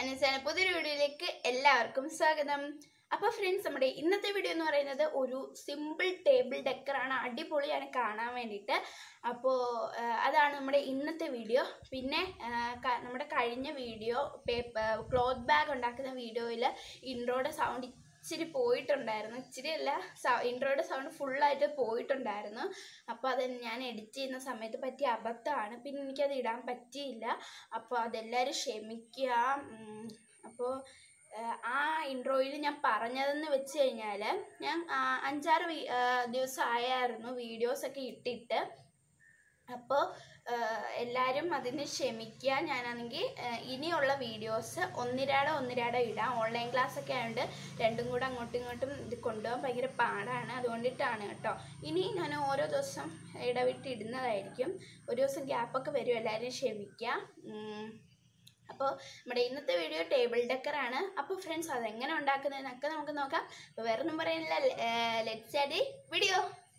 അനുസരണ പുതിയൊരു വീഡിയോയിലേക്ക് എല്ലാവർക്കും സ്വാഗതം അപ്പോൾ ഫ്രണ്ട്സ് നമ്മുടെ ഇന്നത്തെ വീഡിയോ എന്ന് പറയുന്നത് ഒരു സിമ്പിൾ ടേബിൾ ഡെക്കറാണ് അടിപൊളിയാണ് കാണാൻ വേണ്ടിയിട്ട് അപ്പോൾ അതാണ് നമ്മുടെ ഇന്നത്തെ വീഡിയോ പിന്നെ ആ, ക- നമ്മുടെ കഴിഞ്ഞ വീഡിയോ പേപ്പർ ക്ലോത്ത് ബാഗ് ഉണ്ടാക്കുന്ന വീഡിയോയിൽ ഇൻട്രോയുടെ സൗണ്ട് ഇച്ചിരി പോയിട്ടുണ്ടായിരുന്നു ഇച്ചിരി അല്ല ഇൻട്രോയുടെ സൗണ്ട് ഫുള്ളായിട്ട് പോയിട്ടുണ്ടായിരുന്നു അപ്പോൾ അത് ഞാൻ എഡിറ്റ് ചെയ്യുന്ന സമയത്ത് പറ്റിയ അബദ്ധമാണ് പിന്നെ എനിക്കത് ഇടാൻ പറ്റിയില്ല അപ്പോൾ അതെല്ലാവരും ക്ഷമിക്കുക ഉം, അപ്പോൾ ഏഹ്, ആ ഇൻട്രോയിൽ ഞാൻ പറഞ്ഞതെന്ന് വെച്ച് കഴിഞ്ഞാൽ ഞാൻ ആ, അഞ്ചാറ് വീ- ഏഹ്, ദിവസം ആയായിരുന്നു വീഡിയോസൊക്കെ ഇട്ടിട്ട് അപ്പോൾ എല്ലാവരും അതിന് ക്ഷമിക്കുക ഞാനാണെങ്കിൽ ഏഹ്, ഇനിയുള്ള വീഡിയോസ് ഒന്നിരാടെ ഒന്നിരാടെ ഇടാം ഓൺലൈൻ ക്ലാസ് ഒക്കെ ആയതുകൊണ്ട് രണ്ടും കൂടെ അങ്ങോട്ടും ഇങ്ങോട്ടും ഇത് കൊണ്ടുപോകാൻ ഭയങ്കര പാടാണ് അതുകൊണ്ടിട്ടാണ് കേട്ടോ ഇനി ഞാൻ ഓരോ ദിവസം ഇടവിട്ട് ഇടുന്നതായിരിക്കും ഒരു ദിവസം ഗ്യാപ്പൊക്കെ വരും എല്ലാവരും ക്ഷമിക്കുക ഉം. അപ്പോൾ നമ്മുടെ ഇന്നത്തെ വീഡിയോ ടേബിൾ ഡെക്കറാണ് അപ്പോൾ ഫ്രണ്ട്സ് അതെങ്ങനെ ഉണ്ടാക്കുന്നതെന്നൊക്കെ നമുക്ക് നോക്കാം അപ്പോൾ വേറെ ഒന്നും പറയുന്നില്ല ലെറ്റ്സ് ആഡ് വീഡിയോ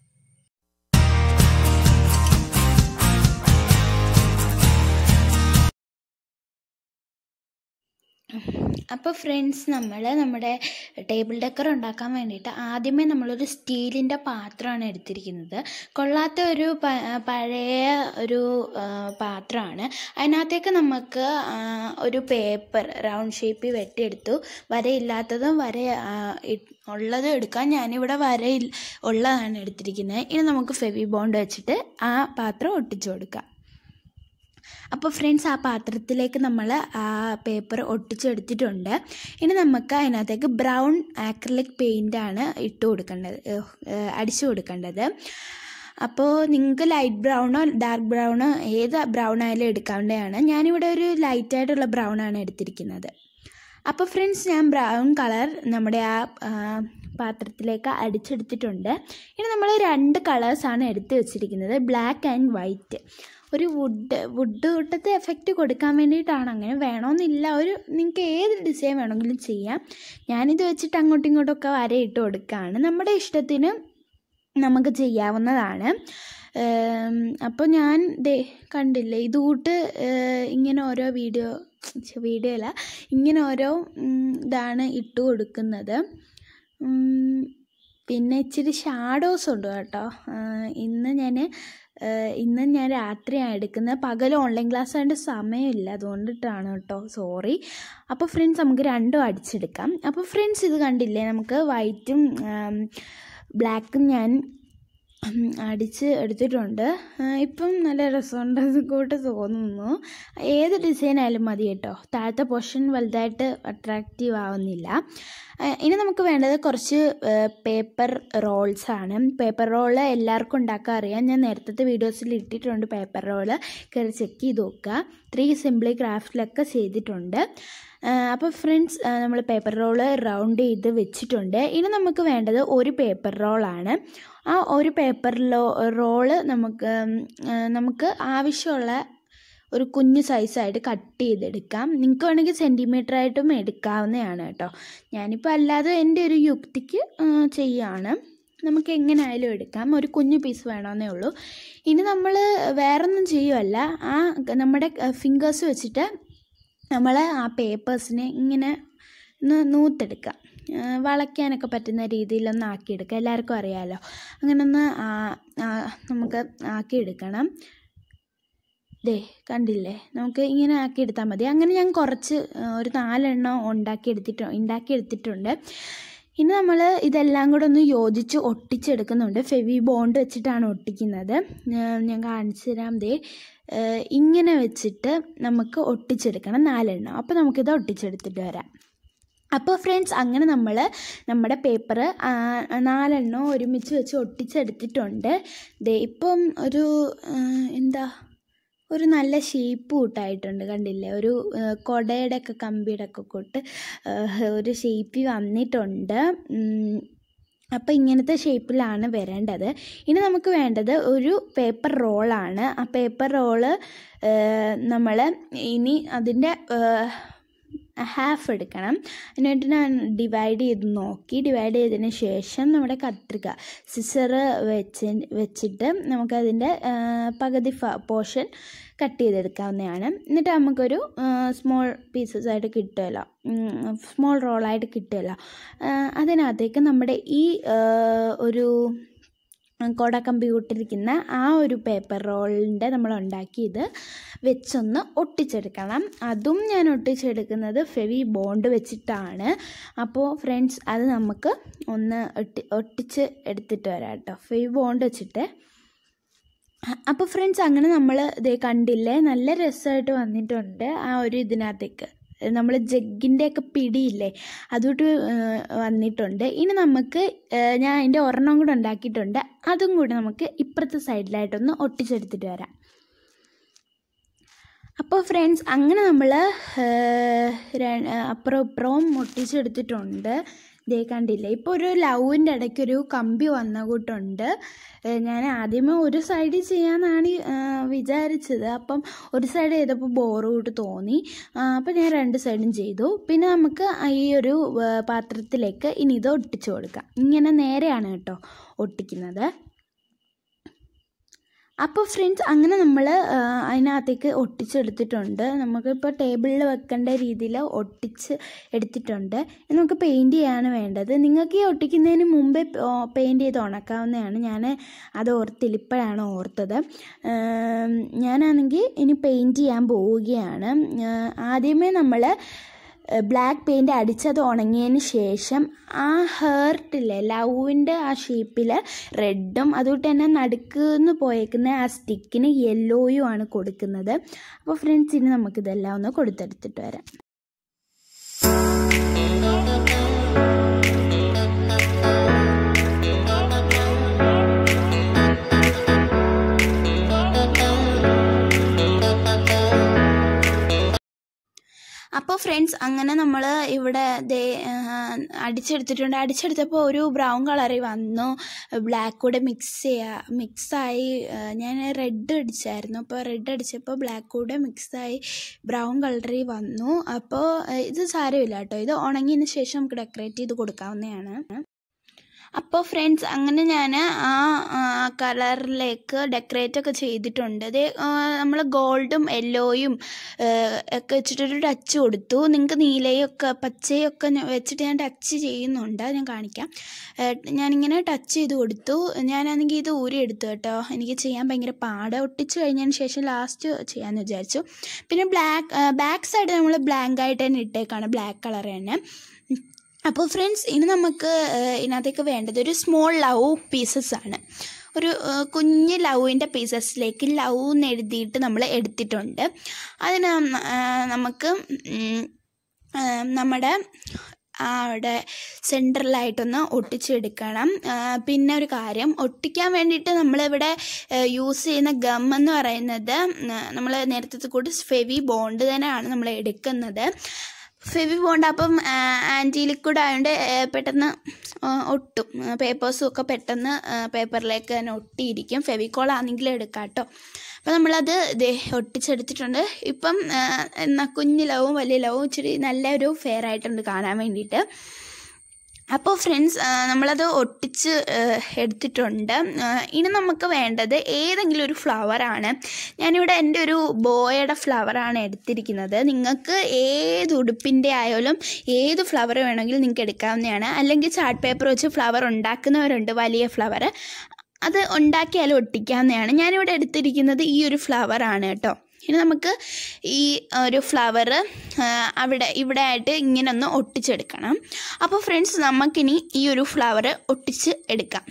അപ്പോൾ ഫ്രണ്ട്സ് നമ്മൾ നമ്മുടെ ടേബിൾ ഡെക്കർ ഉണ്ടാക്കാൻ വേണ്ടിയിട്ട് ആദ്യമേ നമ്മളൊരു സ്റ്റീലിൻ്റെ പാത്രമാണ് എടുത്തിരിക്കുന്നത് കൊള്ളാത്ത ഒരു പ- പഴയ ഒരു ആ, പാത്രമാണ് അതിനകത്തേക്ക് നമുക്ക് ആ, ഒരു പേപ്പർ റൗണ്ട് ഷേപ്പിൽ വെട്ടിയെടുത്തു വരയില്ലാത്തതും വര ആ, ഇ- ഉള്ളതും എടുക്കാം ഞാനിവിടെ വര ഉള്ളതാണ് എടുത്തിരിക്കുന്നത് ഇനി നമുക്ക് ഫെവി ബോണ്ട് വെച്ചിട്ട് ആ പാത്രം ഒട്ടിച്ചു കൊടുക്കാം അപ്പോൾ ഫ്രണ്ട്സ് ആ പാത്രത്തിലേക്ക് നമ്മൾ ആ പേപ്പർ ഒട്ടിച്ചെടുത്തിട്ടുണ്ട് ഇനി നമുക്ക് അതിനകത്തേക്ക് ബ്രൗൺ ആക്രിലിക് പെയിൻ്റാണ് ഇട്ട് കൊടുക്കേണ്ടത് ഏഹ്, ഏഹ്, അടിച്ചു കൊടുക്കേണ്ടത് അപ്പോൾ നിങ്ങൾക്ക് ലൈറ്റ് ബ്രൗണോ ഡാർക്ക് ബ്രൗണോ ഏത് ബ്രൗൺ ആയാലും എടുക്കാവുന്നതാണ് ഞാനിവിടെ ഒരു ലൈറ്റായിട്ടുള്ള ബ്രൗൺ ആണ് എടുത്തിരിക്കുന്നത് അപ്പോൾ ഫ്രണ്ട്സ് ഞാൻ ബ്രൗൺ കളർ നമ്മുടെ ആ ആ, പാത്രത്തിലേക്ക് അടിച്ചെടുത്തിട്ടുണ്ട് ഇനി നമ്മൾ രണ്ട് കളേഴ്സാണ് എടുത്ത് വെച്ചിരിക്കുന്നത് ബ്ലാക്ക് ആൻഡ് വൈറ്റ് ഒരു വുഡ് വുഡ് കൂട്ടത്തെ എഫക്റ്റ് കൊടുക്കാൻ വേണ്ടിയിട്ടാണ് അങ്ങനെ വേണമെന്നില്ല ഒരു നിങ്ങൾക്ക് ഏത് ഡിസൈൻ വേണമെങ്കിലും ചെയ്യാം ഞാനിത് വെച്ചിട്ട് അങ്ങോട്ടും ഇങ്ങോട്ടൊക്കെ വരയിട്ട് കൊടുക്കുകയാണ് നമ്മുടെ ഇഷ്ടത്തിന് നമുക്ക് ചെയ്യാവുന്നതാണ് അപ്പോൾ ഞാൻ ദേ കണ്ടില്ലേ ഇതുകൂട്ട് ഏഹ്, ഇങ്ങനെ ഓരോ വീഡിയോ വീഡിയോ അല്ല ഇങ്ങനെ ഓരോ ഉം, ഇതാണ് ഇട്ട് കൊടുക്കുന്നത് ഉം, പിന്നെ ഇച്ചിരി ഷാഡോസ് ഉണ്ട് കേട്ടോ ആഹ്, ഇന്ന് ഞാൻ ഇന്ന് ഞാൻ രാത്രിയാണ് എടുക്കുന്നത് പകൽ ഓൺലൈൻ ക്ലാസ് ആയതുകൊണ്ട് സമയമില്ല അതുകൊണ്ടിട്ടാണ് കേട്ടോ സോറി അപ്പോൾ ഫ്രണ്ട്സ് നമുക്ക് രണ്ടും അടിച്ചെടുക്കാം അപ്പോൾ ഫ്രണ്ട്സ് ഇത് കണ്ടില്ലേ നമുക്ക് വൈറ്റും ബ്ലാക്കും ഞാൻ ഉം, അടിച്ച് എടുത്തിട്ടുണ്ട് ആ, ഇപ്പം നല്ല രസമുണ്ട് കൂട്ട് തോന്നുന്നു ഏത് ഡിസൈൻ ആയാലും മതി കേട്ടോ താഴത്തെ പൊഷൻ വലുതായിട്ട് അട്രാക്റ്റീവ് ആവുന്നില്ല ആ, ഇനി നമുക്ക് വേണ്ടത് കുറച്ച് പേപ്പർ റോൾസ് ആണ് പേപ്പർ റോള് എല്ലാവർക്കും ഉണ്ടാക്കാൻ അറിയാം ഞാൻ നേരത്തെ വീഡിയോസിൽ ഇട്ടിട്ടുണ്ട് പേപ്പർ റോള് കയറി ചെക്ക് ചെയ്ത് നോക്കുക ത്രീ സിംപ്ലി ക്രാഫ്റ്റിലൊക്കെ ചെയ്തിട്ടുണ്ട് അപ്പോൾ ഫ്രണ്ട്സ് നമ്മൾ പേപ്പർ റോള് റൗണ്ട് ചെയ്ത് വെച്ചിട്ടുണ്ട് ഇനി നമുക്ക് വേണ്ടത് ഒരു പേപ്പർ റോളാണ് ആ ഒരു പേപ്പർ ലോ റോള് നമുക്ക് ഉം, ആ, നമുക്ക് ആവശ്യമുള്ള ഒരു കുഞ്ഞു സൈസായിട്ട് കട്ട് ചെയ്തെടുക്കാം നിങ്ങൾക്ക് വേണമെങ്കിൽ സെൻറ്റിമീറ്റർ ആയിട്ടും എടുക്കാവുന്നതാണ് കേട്ടോ ഞാനിപ്പോൾ അല്ലാതെ എൻ്റെ ഒരു യുക്തിക്ക് ആ, ചെയ്യാണ് നമുക്ക് എങ്ങനെയായാലും എടുക്കാം ഒരു കുഞ്ഞു പീസ് വേണമെന്നേ ഉള്ളൂ ഇനി നമ്മൾ വേറൊന്നും ചെയ്യുമല്ല ആ നമ്മുടെ ഫിംഗേഴ്സ് വെച്ചിട്ട് നമ്മൾ ആ പേപ്പേഴ്സിനെ ഇങ്ങനെ ഒന്ന് നൂത്തെടുക്കുക ആ, വളയ്ക്കാനൊക്കെ പറ്റുന്ന രീതിയിലൊന്ന് ആക്കിയെടുക്കുക എല്ലാവർക്കും അറിയാമല്ലോ അങ്ങനെ ഒന്ന് ആ- ആ- നമുക്ക് ആക്കിയെടുക്കണം ദേ കണ്ടില്ലേ നമുക്ക് ഇങ്ങനെ ആക്കിയെടുത്താൽ മതി അങ്ങനെ ഞാൻ കുറച്ച് ആ, ഒരു നാലെണ്ണം ഉണ്ടാക്കിയെടുത്തിട്ട് ഉണ്ടാക്കിയെടുത്തിട്ടുണ്ട് ഇനി നമ്മൾ ഇതെല്ലാം കൂടെ ഒന്ന് യോജിച്ച് ഒട്ടിച്ചെടുക്കുന്നുണ്ട് ഫെവി ബോണ്ട് വെച്ചിട്ടാണ് ഒട്ടിക്കുന്നത് ഞാൻ ഞാൻ കാണിച്ചു തരാം ദേ ആ, ഇങ്ങനെ വെച്ചിട്ട് നമുക്ക് ഒട്ടിച്ചെടുക്കണം നാലെണ്ണം അപ്പോൾ നമുക്കിത് ഒട്ടിച്ചെടുത്തിട്ട് വരാം അപ്പോൾ ഫ്രണ്ട്സ് അങ്ങനെ നമ്മൾ നമ്മുടെ പേപ്പർ നാലെണ്ണം ഒരുമിച്ച് വെച്ച് ഒട്ടിച്ചെടുത്തിട്ടുണ്ട് ദേ ഇപ്പം ഒരു ആ, എന്താ ഒരു നല്ല ഷേപ്പ് കൂട്ടായിട്ടുണ്ട് കണ്ടില്ലേ ഒരു ആ, കുടയുടെ ഒക്കെ കമ്പിയുടെ ഒക്കെ കൂട്ട് ആ, ഒരു ഷേപ്പിൽ വന്നിട്ടുണ്ട് ഉം, അപ്പോൾ ഇങ്ങനത്തെ ഷേപ്പിലാണ് വരേണ്ടത് ഇനി നമുക്ക് വേണ്ടത് ഒരു പേപ്പർ റോളാണ് ആ പേപ്പർ റോള് നമ്മൾ ഇനി അതിൻ്റെ ഹാഫ് എടുക്കണം എന്നിട്ട് ഞാൻ ഡിവൈഡ് ചെയ്ത് നോക്കി ഡിവൈഡ് ചെയ്തതിന് ശേഷം നമ്മുടെ കത്രിക സിസറ് വെച്ച് വെച്ചിട്ട് നമുക്കതിൻ്റെ പകുതി പോർഷൻ കട്ട് ചെയ്തെടുക്കാവുന്നതാണ് എന്നിട്ട് നമുക്കൊരു സ്മോൾ പീസസ് ആയിട്ട് കിട്ടുമല്ലോ സ്മോൾ റോളായിട്ട് കിട്ടുമല്ലോ അതിനകത്തേക്ക് നമ്മുടെ ഈ ആ, ഒരു കൊട കമ്പ്യൂട്ടറിരിക്കുന്ന ആ ഒരു പേപ്പർ റോളിൻ്റെ നമ്മൾ ഉണ്ടാക്കിയത് വെച്ചൊന്ന് ഒട്ടിച്ചെടുക്കണം അതും ഞാൻ ഒട്ടിച്ചെടുക്കുന്നത് ഫെവി ബോണ്ട് വെച്ചിട്ടാണ് അപ്പോൾ ഫ്രണ്ട്സ് അത് നമുക്ക് ഒന്ന് ഒട്ടി ഒട്ടിച്ച് എടുത്തിട്ട് വരാം കേട്ടോ ഫെവി ബോണ്ട് വെച്ചിട്ട് അപ്പോൾ ഫ്രണ്ട്സ് അങ്ങനെ നമ്മൾ ഇത് കണ്ടില്ലേ നല്ല രസമായിട്ട് വന്നിട്ടുണ്ട് ആ ഒരു ഇതിനകത്തേക്ക് നമ്മൾ ജഗ്ഗിൻ്റെയൊക്കെ പിടിയില്ലേ അതുകൊണ്ട് വന്നിട്ടുണ്ട് ഇനി നമുക്ക് ഏഹ്, ഞാൻ അതിൻ്റെ ഒരെണ്ണം കൂടെ ഉണ്ടാക്കിയിട്ടുണ്ട് അതും കൂടെ നമുക്ക് ഇപ്പുറത്തെ സൈഡിലായിട്ടൊന്ന് ഒട്ടിച്ചെടുത്തിട്ട് വരാം അപ്പോൾ ഫ്രണ്ട്സ് അങ്ങനെ നമ്മൾ അപ്പുറം ഇപ്പുറവും ഒട്ടിച്ചെടുത്തിട്ടുണ്ട് ദേ കണ്ടില്ലേ ഇപ്പോൾ ഒരു ലവിൻ്റെ ഇടയ്ക്ക് ഒരു കമ്പി വന്ന കൂട്ടുണ്ട് ഏഹ് ഞാൻ ആദ്യമേ ഒരു സൈഡിൽ ചെയ്യാമെന്നാണ് ഏഹ് വിചാരിച്ചത് അപ്പം ഒരു സൈഡ് ചെയ്തപ്പോൾ ബോറ് കൂട്ട് തോന്നി അപ്പം ഞാൻ രണ്ട് സൈഡും ചെയ്തു പിന്നെ നമുക്ക് ഈ ഒരു ഏഹ് പാത്രത്തിലേക്ക് ഇനി ഇത് ഒട്ടിച്ചു കൊടുക്കാം ഇങ്ങനെ നേരെയാണ് കേട്ടോ ഒട്ടിക്കുന്നത് അപ്പോൾ ഫ്രണ്ട്സ് അങ്ങനെ നമ്മൾ അതിനകത്തേക്ക് ഒട്ടിച്ചെടുത്തിട്ടുണ്ട് നമുക്കിപ്പോൾ ടേബിളിൽ വെക്കേണ്ട രീതിയിൽ ഒട്ടിച്ച് എടുത്തിട്ടുണ്ട് ഇനി നമുക്ക് പെയിൻറ്റ് ചെയ്യാണ് വേണ്ടത് നിങ്ങൾക്ക് ഈ ഒട്ടിക്കുന്നതിന് മുമ്പേ പെയിൻറ്റ് ചെയ്ത് ഉണക്കാവുന്നതാണ് ഞാൻ അത് ഓർത്തില്ല ഇപ്പോഴാണ് ഓർത്തത് ഏം, ഞാനാണെങ്കിൽ ഇനി പെയിൻറ്റ് ചെയ്യാൻ പോവുകയാണ് ഏഹ്, ആദ്യമേ നമ്മൾ ബ്ലാക്ക് പെയിൻ്റ് അടിച്ചത് ഉണങ്ങിയതിന് ശേഷം ആ ഹേർട്ടില്ലേ ലവിൻ്റെ ആ ഷേപ്പിൽ റെഡും അതുകൊണ്ട് തന്നെ നടുക്കുന്ന് പോയേക്കുന്ന ആ സ്റ്റിക്കിന് യെല്ലോയും ആണ് കൊടുക്കുന്നത് അപ്പോൾ ഫ്രണ്ട്സ് ഇനി നമുക്കിതെല്ലാം ഒന്ന് കൊടുത്തെടുത്തിട്ട് വരാം അപ്പോൾ ഫ്രണ്ട്സ് അങ്ങനെ നമ്മൾ ഇവിടെ ദേ ആ, അടിച്ചെടുത്തിട്ടുണ്ട് അടിച്ചെടുത്തപ്പോൾ ഒരു ബ്രൗൺ കളറിൽ വന്നു ബ്ലാക്ക് കൂടെ മിക്സ് ചെയ്യുക മിക്സായി ഞാൻ റെഡ് അടിച്ചായിരുന്നു അപ്പോൾ റെഡ് അടിച്ചപ്പോൾ ബ്ലാക്ക് കൂടെ മിക്സായി ബ്രൗൺ കളറിൽ വന്നു അപ്പോൾ ഇത് സാരമില്ല കേട്ടോ ഇത് ഉണങ്ങിയതിന് ശേഷം നമുക്ക് ഡെക്കറേറ്റ് ചെയ്ത് കൊടുക്കാവുന്നതാണ് അപ്പോൾ ഫ്രണ്ട്സ് അങ്ങനെ ഞാൻ ആ കളറിലേക്ക് ഡെക്കറേറ്റ് ഒക്കെ ചെയ്തിട്ടുണ്ട് ഇത് നമ്മൾ ഗോൾഡും യെല്ലോയും ഒക്കെ വെച്ചിട്ടൊരു ടച്ച് കൊടുത്തു നിങ്ങൾക്ക് നീലയും ഒക്കെ പച്ചയും ഒക്കെ ഞാൻ വെച്ചിട്ട് ഞാൻ ടച്ച് ചെയ്യുന്നുണ്ട് അത് ഞാൻ കാണിക്കാം ഏഹ് ഞാനിങ്ങനെ ടച്ച് ചെയ്ത് കൊടുത്തു ഞാനാണെങ്കിൽ ഇത് ഊരി എടുത്തു കേട്ടോ എനിക്ക് ചെയ്യാൻ ഭയങ്കര പാട് ഒട്ടിച്ച് കഴിഞ്ഞതിന് ശേഷം ലാസ്റ്റ് ചെയ്യാമെന്ന് വിചാരിച്ചു പിന്നെ ബ്ലാക്ക് ബാക്ക് സൈഡ് നമ്മൾ ബ്ലാങ്ക് ആയിട്ട് തന്നെ ഇട്ടേക്കാണ് ബ്ലാക്ക് കളർ തന്നെ അപ്പോൾ ഫ്രണ്ട്സ് ഇനി നമുക്ക് ഏഹ്, ഇതിനകത്തേക്ക് വേണ്ടത് ഒരു സ്മോൾ ലവ് പീസസ് ആണ് ഒരു ഏഹ്, കുഞ്ഞ് ലവിൻ്റെ പീസസിലേക്ക് ലവ് എന്ന് എഴുതിയിട്ട് നമ്മൾ എടുത്തിട്ടുണ്ട് അതിന് നമ്മ- ഏഹ്, നമുക്ക് ഉം, ഏഹ്, നമ്മുടെ ആ അവിടെ സെൻറ്ററിലായിട്ടൊന്ന് ഒട്ടിച്ചെടുക്കണം ആ, പിന്നെ ഒരു കാര്യം ഒട്ടിക്കാൻ വേണ്ടിയിട്ട് നമ്മളിവിടെ യൂസ് ചെയ്യുന്ന ഗം എന്ന് പറയുന്നത് നമ്മൾ നേരത്തെ കൂടി ഫെവി ബോണ്ട് തന്നെയാണ് നമ്മൾ എടുക്കുന്നത് ഫെവി ബോണ്ട് അപ്പം ആൻറ്റി ലിക്വിഡ് ആയതുകൊണ്ട് ഏഹ്, പെട്ടെന്ന് ആ, ഒട്ടും പേപ്പേഴ്സും ഒക്കെ പെട്ടെന്ന് പേപ്പറിലേക്ക് തന്നെ ഒട്ടിയിരിക്കും ഫെവിക്കോൾ ആണെങ്കിലും എടുക്കാം കേട്ടോ അപ്പോൾ നമ്മളത് ദേ ഒട്ടിച്ചെടുത്തിട്ടുണ്ട് ഇപ്പം ആ, എന്നാ കുഞ്ഞു ലവും വലിയ ലവും ഇച്ചിരി നല്ലൊരു ഫെയർ ആയിട്ടുണ്ട് കാണാൻ വേണ്ടിയിട്ട് അപ്പോൾ ഫ്രണ്ട്സ് നമ്മളത് ഒട്ടിച്ച് ആ, എടുത്തിട്ടുണ്ട് ആ, ഇനി നമുക്ക് വേണ്ടത് ഏതെങ്കിലും ഒരു ഫ്ലവറാണ് ഞാനിവിടെ എൻ്റെ ഒരു ബോയയുടെ ഫ്ലവറാണ് എടുത്തിരിക്കുന്നത് നിങ്ങൾക്ക് ഏത് ഉടുപ്പിൻ്റെ ആയാലും ഏത് ഫ്ലവർ വേണമെങ്കിലും നിങ്ങൾക്ക് എടുക്കാവുന്നതാണ് അല്ലെങ്കിൽ ചാർട്ട് പേപ്പർ വെച്ച് ഫ്ലവർ ഉണ്ടാക്കുന്നവരുണ്ട് വലിയ ഫ്ലവർ അത് ഉണ്ടാക്കിയാലും ഒട്ടിക്കാവുന്നതാണ് ഞാനിവിടെ എടുത്തിരിക്കുന്നത് ഈ ഒരു ഫ്ലവറാണ് കേട്ടോ ഇനി നമുക്ക് ഈ ഒരു ഫ്ലവർ അവിടെ ഇവിടെ ആയിട്ട് ഇങ്ങനെ ഒന്ന് ഒട്ടിച്ചെടുക്കണം അപ്പോൾ ഫ്രണ്ട്സ് നമുക്കിനി ഈ ഒരു ഫ്ലവർ ഒട്ടിച്ച് എടുക്കാം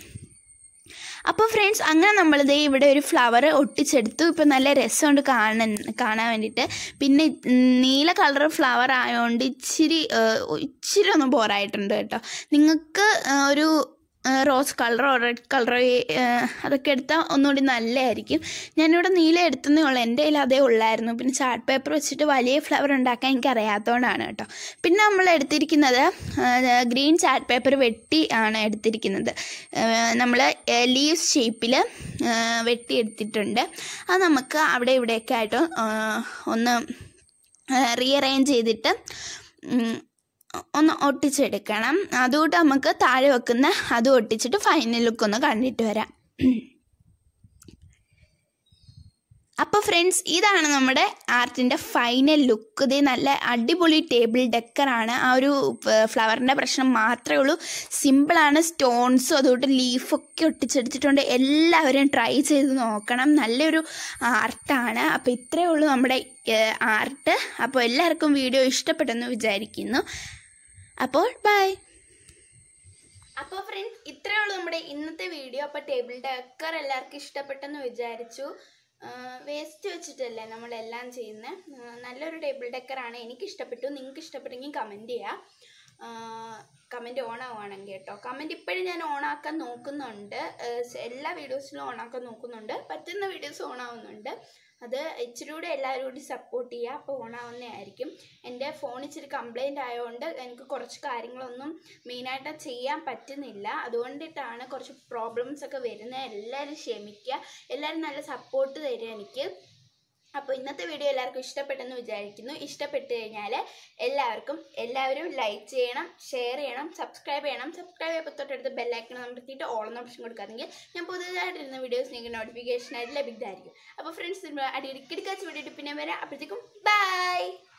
അപ്പോൾ ഫ്രണ്ട്സ് അങ്ങനെ നമ്മളിത് ഇവിടെ ഒരു ഫ്ലവർ ഒട്ടിച്ചെടുത്തു ഇപ്പം നല്ല രസമുണ്ട് കാണാൻ കാണാൻ വേണ്ടിയിട്ട് പിന്നെ നീല കളർ ഫ്ലവർ ആയതുകൊണ്ട് ഇച്ചിരി ഏഹ്, ഇച്ചിരി ഒന്ന് ബോറായിട്ടുണ്ട് കേട്ടോ നിങ്ങൾക്ക് ഏഹ്, ഒരു റോസ് കളറോ റെഡ് കളറോ അതൊക്കെ എടുത്താൽ ഒന്നുകൂടി നല്ലതായിരിക്കും ഞാനിവിടെ നീല എടുത്തതേ ഉള്ളൂ എൻ്റെ കയ്യിൽ അതേ ഉള്ളായിരുന്നു പിന്നെ ചാർട്ട് പേപ്പർ വെച്ചിട്ട് വലിയ ഫ്ലവർ ഉണ്ടാക്കാൻ എനിക്ക് അറിയാത്തതുകൊണ്ടാണ് കേട്ടോ പിന്നെ നമ്മൾ എടുത്തിരിക്കുന്നത് ഗ്രീൻ ചാർട്ട് പേപ്പർ വെട്ടി ആണ് എടുത്തിരിക്കുന്നത് നമ്മൾ ലീവ്സ് ഷേപ്പിൽ വെട്ടി എടുത്തിട്ടുണ്ട് അത് നമുക്ക് അവിടെ ഇവിടെയൊക്കെ ആയിട്ട് ആ, ഒന്ന് റീഅറേഞ്ച് ചെയ്തിട്ട് ഉം, ഒന്ന് ഒട്ടിച്ചെടുക്കണം അതുകൊണ്ട് നമുക്ക് താഴെ വെക്കുന്ന അത് ഒട്ടിച്ചിട്ട് ഫൈനൽ ലുക്ക് ഒന്ന് കണ്ടിട്ട് വരാം അപ്പോൾ ഫ്രണ്ട്സ് ഇതാണ് നമ്മുടെ ആർട്ടിൻ്റെ ഫൈനൽ ലുക്ക് ഇത് നല്ല അടിപൊളി ടേബിൾ ഡെക്കറാണ് ആ ഒരു ഫ്ലവറിൻ്റെ പ്രശ്നം മാത്രമേ ഉള്ളൂ സിമ്പിളാണ് സ്റ്റോൺസും അതുകൊണ്ട് ലീഫൊക്കെ ഒട്ടിച്ചെടുത്തിട്ടുണ്ട് എല്ലാവരും ട്രൈ ചെയ്ത് നോക്കണം നല്ലൊരു ആർട്ടാണ് അപ്പോൾ ഇത്രയേ ഉള്ളൂ നമ്മുടെ ആർട്ട് അപ്പോൾ എല്ലാവർക്കും വീഡിയോ ഇഷ്ടപ്പെട്ടെന്ന് വിചാരിക്കുന്നു അപ്പോൾ ബൈ അപ്പോൾ ഫ്രണ്ട്സ് ഇത്രയേ ഉള്ളൂ നമ്മുടെ ഇന്നത്തെ വീഡിയോ അപ്പോൾ ടേബിൾ ഡെക്കർ എല്ലാവർക്കും ഇഷ്ടപ്പെട്ടെന്ന് വിചാരിച്ചു വേസ്റ്റ് വെച്ചിട്ടല്ലേ നമ്മളെല്ലാം ചെയ്യുന്നത് നല്ലൊരു ടേബിൾ ഡെക്കറാണ് എനിക്ക് ഇഷ്ടപ്പെട്ടു നിങ്ങൾക്ക് ഇഷ്ടപ്പെട്ടെങ്കിൽ കമൻറ്റ് ചെയ്യുക കമൻറ്റ് ഓൺ ആവുകയാണെങ്കിൽ കേട്ടോ കമൻറ്റ് ഇപ്പോഴും ഞാൻ ഓൺ ആക്കാൻ നോക്കുന്നുണ്ട് ഏഹ് എല്ലാ വീഡിയോസിലും ഓൺ ആക്കാൻ നോക്കുന്നുണ്ട് പറ്റുന്ന വീഡിയോസ് ഓൺ ആവുന്നുണ്ട് അത് ഇച്ചിരി കൂടെ എല്ലാവരും കൂടി സപ്പോർട്ട് ചെയ്യുക അപ്പോൾ ഓൺ ആവുന്നതായിരിക്കും എൻ്റെ ഫോൺ ഇച്ചിരി കംപ്ലൈൻ്റ് ആയതുകൊണ്ട് എനിക്ക് കുറച്ച് കാര്യങ്ങളൊന്നും മെയിനായിട്ട് ചെയ്യാൻ പറ്റുന്നില്ല അതുകൊണ്ടിട്ടാണ് കുറച്ച് പ്രോബ്ലംസ് ഒക്കെ വരുന്നത് എല്ലാവരും ക്ഷമിക്കുക എല്ലാവരും നല്ല സപ്പോർട്ട് തരിക എനിക്ക് അപ്പോൾ ഇന്നത്തെ വീഡിയോ എല്ലാവർക്കും ഇഷ്ടപ്പെട്ടെന്ന് വിചാരിക്കുന്നു ഇഷ്ടപ്പെട്ട് കഴിഞ്ഞാൽ എല്ലാവർക്കും എല്ലാവരും ലൈക്ക് ചെയ്യണം ഷെയർ ചെയ്യണം സബ്സ്ക്രൈബ് ചെയ്യണം സബ്സ്ക്രൈബ് ചെയ്യുമ്പോൾ തൊട്ടടുത്ത് ബെല്ലൈക്കൺ അമർത്തിയിട്ട് ഓളം ഓപ്ഷൻ കൊടുക്കാമെങ്കിൽ ഞാൻ പുതുതായിട്ടിരുന്ന വീഡിയോസ് നിങ്ങൾക്ക് നോട്ടിഫിക്കേഷനായിട്ട് ലഭിക്കുന്നതായിരിക്കും അപ്പോൾ ഫ്രണ്ട്സ് അടിക്കടിക്കാച്ച് വീഡിയോ പിന്നെ വരാം അപ്പോഴത്തേക്കും ബൈ